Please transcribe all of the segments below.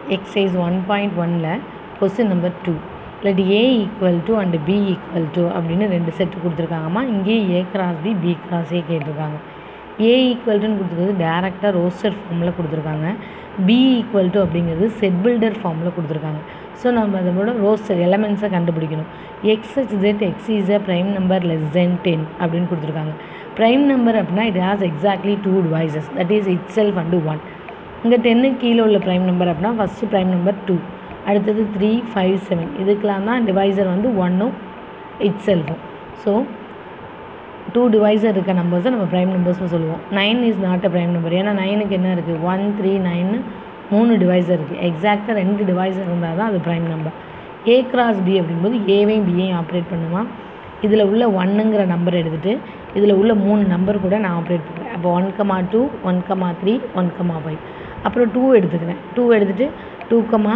exercise one point ஒனில் question number two இல்லாட்டி A equal to and B equal to அப்படின்னு ரெண்டு set கொடுத்துருக்காங்கம்மா இங்கேயே A cross B B cross A கேட்டிருக்காங்க ஏ ஈக்குவல் டுன்னு கொடுத்துருக்கிறது டேரெக்டாக ரோஸ்டர் ஃபார்மில் கொடுத்துருக்காங்க பி ஈக்குவல் டு அப்படிங்கிறது செட் பில்டர் ஃபார்மில் கொடுத்துருக்காங்க ஸோ நம்ம அதோட ரோஸ்டர் எலமெண்ட்ஸை கண்டுபிடிக்கணும் X H Z X is a prime number less than ten அப்படின்னு கொடுத்துருக்காங்க ப்ரைம் நம்பர் அப்படின்னா it has exactly two devices that is itself and one இங்கே டென்னுக்கு கீழே உள்ள ப்ரைம் நம்பர் அப்படின்னா ஃபஸ்ட்டு ப்ரைம் நம்பர் டூ அடுத்தது த்ரீ ஃபைவ் செவன் இதுக்கெலாம் தான் டிவைசர் வந்து ஒன்னும் இட் செல்ஃபும் ஸோ டூ டிவைசர் இருக்க நம்பர்ஸை நம்ம ப்ரைம் நம்பர்ஸ்னு சொல்லுவோம் nine is not a prime number ஏன்னா நைனுக்கு என்ன இருக்குது ஒன் த்ரீ நைன்னு மூணு டிவைசர் இருக்குது எக்ஸாக்டாக ரெண்டு டிவைசர் இருந்தால் தான் அது prime number A cross B அப்படிங்கும்போது ஏவையும் பியையும் ஆப்ரேட் பண்ணுமா இதில் உள்ள ஒன்னுங்கிற நம்பர் எடுத்துகிட்டு இதில் உள்ள மூணு நம்பர் கூட நான் ஆப்ரேட் பண்ணுறேன் அப்போ one comma two one comma three one comma five அப்புறம் டூ எடுத்துக்கிறேன் டூ எடுத்துகிட்டு two comma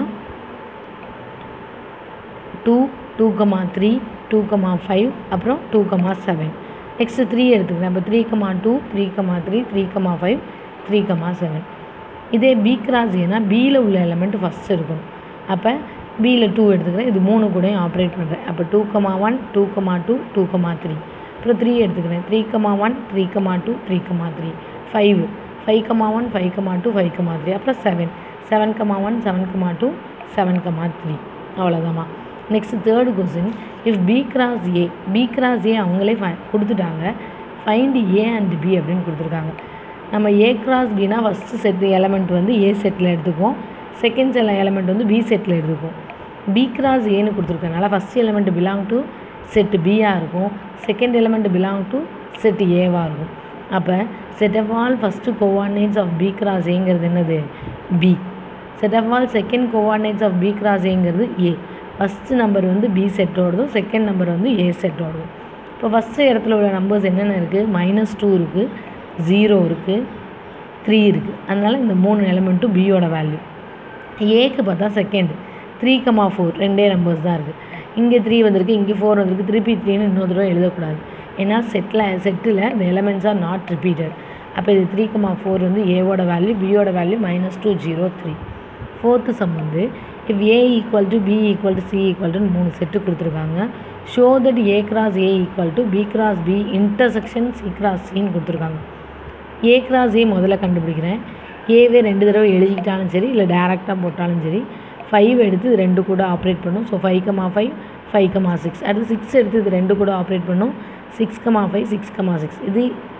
two two comma three two comma five அப்புறம் two comma seven next three எடுத்துக்கிறேன் அப்போ three comma two three comma three three comma five three comma seven இதே B cross ஏன்னா பியில் உள்ள எலமெண்ட் ஃபஸ்ட்டு இருக்கணும் அப்போ பியில் டூ எடுத்துக்கிறேன் இது மூணு கூடயும் ஆப்ரேட் பண்ணுறேன் அப்போ two comma one two comma two two comma three அப்புறம் த்ரீ எடுத்துக்கிறேன் three comma one three comma two three comma three five five comma one five comma two five comma three அப்புறம் seven seven comma one seven comma two seven comma three அவ்வளோதாம்மா next third question if B cross A B cross A அவங்களே phi கொடுத்துட்டாங்க find A and B அப்படின்னு கொடுத்துருக்காங்க நம்ம A cross பினா first set element வந்து A செட்டில் எடுத்துக்குவோம் செகண்ட் செல் எலமெண்ட் வந்து பி செட்டில் எடுத்துக்குவோம் பி கிராஸ் ஏன்னு கொடுத்துருக்கனால first element belong to set பியாக இருக்கும் second element belong to set ஏவாக இருக்கும் அப்போ set of all first coordinates of B cross ஏங்கிறது என்னது B set of all second coordinates of B cross ஏங்கிறது ஏ ஃபஸ்ட்டு நம்பர் வந்து பி செட்டோடதும் செகண்ட் நம்பர் வந்து ஏ செட்டோடதும் இப்போ ஃபஸ்ட்டு இடத்துல உள்ள நம்பர்ஸ் என்னென்ன இருக்குது மைனஸ் டூ இருக்குது ஜீரோ இருக்குது த்ரீ இருக்குது அதனால் இந்த மூணு எலமெண்ட்டும் பியோட வேல்யூ ஏக்கு பார்த்தா செகண்டு த்ரீ கமா ஃபோர் ரெண்டே நம்பர்ஸ் தான் இருக்குது இங்கே த்ரீ வந்திருக்கு இங்கே ஃபோர் வந்திருக்கு திருப்பி த்ரீன்னு இன்னொரு தடவை எழுதக்கூடாது ஏன்னா செட்டில் செட்டில் இந்த எலமெண்ட்ஸ் ஆர் நாட் ரிப்பீட்டட் அப்போ இது த்ரீ கமா ஃபோர் வந்து ஏவோட வேல்யூ பியோட value minus two zero three ஃபோர்த்து சம் வந்து if A equal to B equal to C equal to மூணு செட்டு கொடுத்துருக்காங்க show that A cross A equal to B cross B intersection C cross சின்னு கொடுத்துருக்காங்க A cross ஏ முதல்ல கண்டுபிடிக்கிறேன் ஏவே ரெண்டு தடவை எழுதிக்கிட்டாலும் சரி இல்லை டேரெக்டாக போட்டாலும் சரி ஃபைவ் எடுத்து இது ரெண்டு கூட ஆப்ரேட் பண்ணும் so five comma five five comma six அடுத்து சிக்ஸ் எடுத்து இது ரெண்டு கூட ஆப்ரேட் பண்ணும் six comma five six comma six இது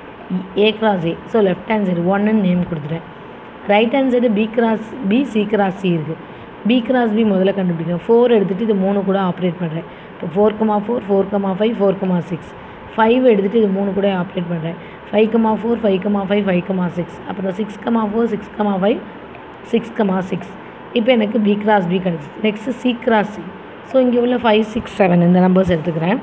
A cross A so left hand side ஒன்னு நேம் கொடுத்துட்டேன் right hand side B cross B C cross C இருக்குது பி கிராஸ் பி முதல்ல கண்டுபிடிக்கிறேன் ஃபோர் எடுத்துகிட்டு இது மூணு கூட ஆப்ரேட் பண்ணுறேன் இப்போ four comma four four comma five four comma six five எடுத்துகிட்டு இது மூணு கூட ஆப்ரேட் பண்ணுறேன் five comma four five comma five five comma six அப்புறம் six comma four six comma five six comma six இப்போ எனக்கு பி கிராஸ் பி கிடச்சிச்சு next C cross C so இங்கே உள்ள ஃபைவ் சிக்ஸ் செவன் இந்த நம்பர்ஸ் எடுத்துக்கிறேன்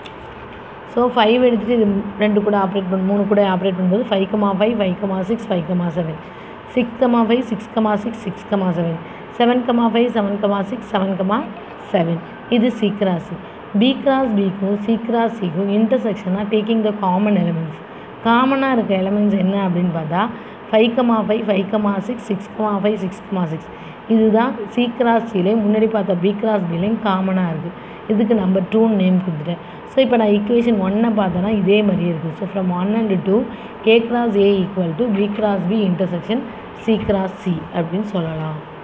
so five எடுத்துகிட்டு இது ரெண்டு கூட ஆப்ரேட் பண்ண மூணு கூட ஆப்ரேட் பண்ணும்போது five comma five five comma six five comma seven six comma five six comma six six comma seven seven comma five seven comma six seven comma seven இது C cross C B cross பிக்கும் C cross சிக்கும் இன்டர்செக்ஷனாக taking the common elements காமனாக இருக்க elements என்ன அப்படின்னு பார்த்தா five comma five five comma six six comma five six comma six இதுதான் சி கிராஸ் சிலையும் முன்னாடி பார்த்த பி கிராஸ் பிலையும் காமனாக இருக்குது இதுக்கு நம்பர் டூன்னு நேம் கொடுத்துட்டேன் ஸோ இப்போ நான் ஈக்குவேஷன் ஒன்னை பார்த்தேன்னா இதே மாதிரியே இருக்குது so from one and two A cross A equal to B cross B intersection C cross C அப்படின்னு சொல்லலாம்